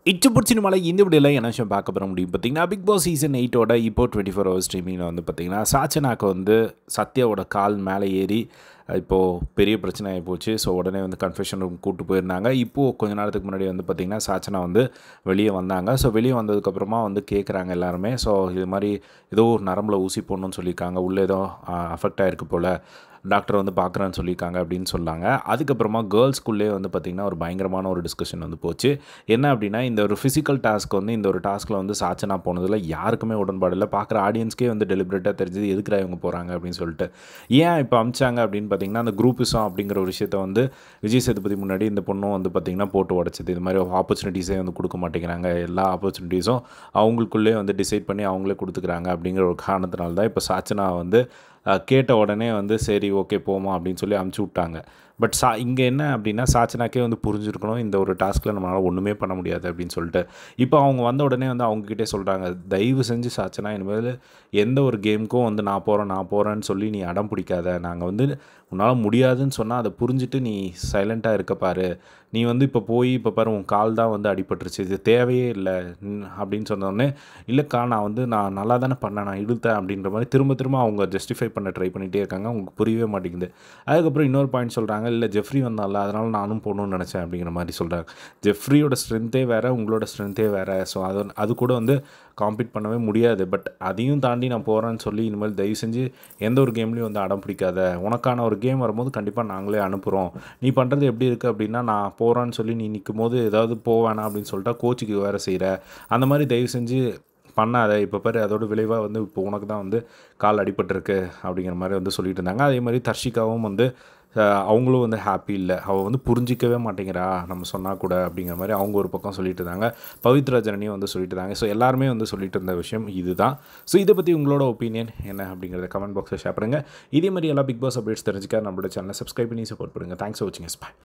இச்சு பிடிச்சின மலை இந்த வீடியோவில் என்ன விஷயம் பார்க்க போகிற முடியும் பார்த்தீங்கன்னா பிக் பாஸ் சீசன் எயிட்டோட இப்போ டுவெண்ட்டி ஃபோர் ஹவர்ஸ் ஸ்ட்ரீமிங்கில் வந்து பார்த்தீங்கன்னா சாச்சனாக்கு வந்து சத்யாவோட கால் மேலே ஏறி இப்போது பெரிய பிரச்சனை ஆகி போச்சு ஸோ உடனே வந்து கன்ஃபெஷன் ரூம் கூப்பிட்டு போயிருந்தாங்க இப்போது கொஞ்ச நேரத்துக்கு முன்னாடி வந்து பார்த்திங்கன்னா சாச்சனா வந்து வெளியே வந்தாங்க ஸோ வெளியே வந்ததுக்கப்புறமா வந்து கேட்குறாங்க எல்லாருமே ஸோ இது மாதிரி ஏதோ ஒரு நரம்பில் ஊசி போடணும்னு சொல்லியிருக்காங்க உள்ளே ஏதோ அஃபெக்ட் ஆகிருக்கு போல் டாக்டர் வந்து பார்க்குறேன்னு சொல்லியிருக்காங்க அப்படின்னு சொன்னாங்க அதுக்கப்புறமா கேர்ள்ஸ்குள்ளே வந்து பார்த்திங்கன்னா ஒரு பயங்கரமான ஒரு டிஸ்கஷன் வந்து போச்சு என்ன அப்படின்னா இந்த ஒரு ஃபிசிக்கல் டாஸ்க் வந்து இந்த ஒரு டாஸ்கில் வந்து சாச்சனா போனதில் யாருக்குமே உடன்பாடு இல்லை பார்க்குற ஆடியன்ஸ்க்கே வந்து டெலிபரேட்டாக தெரிஞ்சது எதுக்குறா இவங்க போகிறாங்க அப்படின்னு சொல்லிட்டு ஏன் இப்போ அமிச்சாங்க அப்படின்னு பார்த்தீங்கன்னா அந்த குரூப்பிசம் அப்படிங்கிற ஒரு விஷயத்த வந்து விஜய் சேதுபதி முன்னாடி இந்த பொண்ணும் வந்து பார்த்திங்கன்னா போட்டு உடச்சது இது மாதிரி ஆப்பர்ச்சுனிட்டிஸே வந்து கொடுக்க மாட்டேங்கிறாங்க எல்லா ஆப்பர்ச்சுனிட்டிஸும் அவங்களுக்குள்ளே வந்து டிசைட் பண்ணி அவங்களே கொடுத்துக்கிறாங்க அப்படிங்கிற ஒரு காரணத்தினால தான் இப்போ சாச்சனா வந்து அஹ், கேட்ட உடனே வந்து சரி ஓகே போமா அப்படின்னு சொல்லி அமுச்சு விட்டாங்க பட் சா இங்கே என்ன அப்படின்னா சாச்சனாக்கே வந்து புரிஞ்சிருக்கணும் இந்த ஒரு டாஸ்கில் நம்மளால் ஒன்றுமே பண்ண முடியாது அப்படின்னு சொல்லிட்டு இப்போ அவங்க வந்த உடனே வந்து அவங்கக்கிட்டே சொல்கிறாங்க தயவு செஞ்சு சாச்சனா இனிமேல் எந்த ஒரு கேமுக்கும் வந்து நான் போகிறேன் நான் போகிறேன்னு சொல்லி நீ அடம் பிடிக்காத நாங்கள் வந்து உன்னால் முடியாதுன்னு சொன்னால் அதை புரிஞ்சுட்டு நீ சைலண்ட்டாக இருக்க பாரு நீ வந்து இப்போ போய் இப்போ பாரு உன் கால் தான் வந்து அடிபட்டுருச்சு இது தேவையே இல்லை ம், அப்படின்னு சொன்னோடனே இல்லைக்கா நான் வந்து நான் நல்லா தானே பண்ணேன் நான் இழுத்தேன் அப்படின்ற மாதிரி திரும்ப திரும்ப அவங்க ஜஸ்டிஃபை பண்ண ட்ரை பண்ணிகிட்டே இருக்காங்க அவங்களுக்கு புரியவே மாட்டேங்குது அதுக்கப்புறம் இன்னொரு பாயிண்ட் சொல்கிறாங்க இல்லை ஜெஃப்ரி வந்தால அதனால் நானும் போகணும்னு நினச்சேன் அப்படிங்கிற மாதிரி சொல்கிறாங்க ஜெஃப்ரியோட ஸ்ட்ரென்த்தே வேறு உங்களோட ஸ்ட்ரென்த்தே வேறு ஸோ அது அது கூட வந்து காம்பீட் பண்ணவே முடியாது பட் அதையும் தாண்டி நான் போகிறேன்னு சொல்லி இனிமேல் தயவு செஞ்சு எந்த ஒரு கேம்லேயும் வந்து அடம் பிடிக்காத உனக்கான ஒரு கேம் வரும்போது கண்டிப்பாக நாங்களே அனுப்புகிறோம் நீ பண்ணுறது எப்படி இருக்குது அப்படின்னா நான் போகிறேன்னு சொல்லி நீ நிற்கும் போது ஏதாவது போவேணா அப்படின்னு சொல்லிட்டா கோச்சுக்கு வேறு செய்கிற அந்த மாதிரி தயவு செஞ்சு பண்ணாத இப்போ பாரு அதோட விளைவாக வந்து இப்போ உனக்கு தான் வந்து கால் அடிபட்டிருக்கு அப்படிங்கிற மாதிரி வந்து சொல்லிட்டு இருந்தாங்க அதே மாதிரி தர்ஷிகாவும் வந்து அஹ், அவங்களும் வந்து ஹாப்பி இல்லை அவள் வந்து புரிஞ்சிக்கவே மாட்டேங்கிறா நம்ம சொன்னால் கூட அப்படிங்கிற மாதிரி அவங்க ஒரு பக்கம் சொல்லிட்டு இருந்தாங்க பவித்ரா ஜனனியும் வந்து சொல்லிட்டு இருந்தாங்க ஸோ எல்லாருமே வந்து சொல்லிட்டு இருந்த விஷயம் இதுதான் ஸோ இதை பற்றி உங்களோட ஒப்பீனியன் என்ன அப்படிங்கிறத கமெண்ட் பாக்ஸில் ஷேர் பண்ணுங்கள் இதே மாதிரி எல்லா பிக் பாஸ் அப்டேட்ஸ் தெரிஞ்சுக்க நம்மளோட சேனலை சப்ஸ்கிரைப் பண்ணி சப்போர்ட் பண்ணுங்கள் தேங்க்ஸ் ஃபார் வாட்சிங் எஸ் பாய்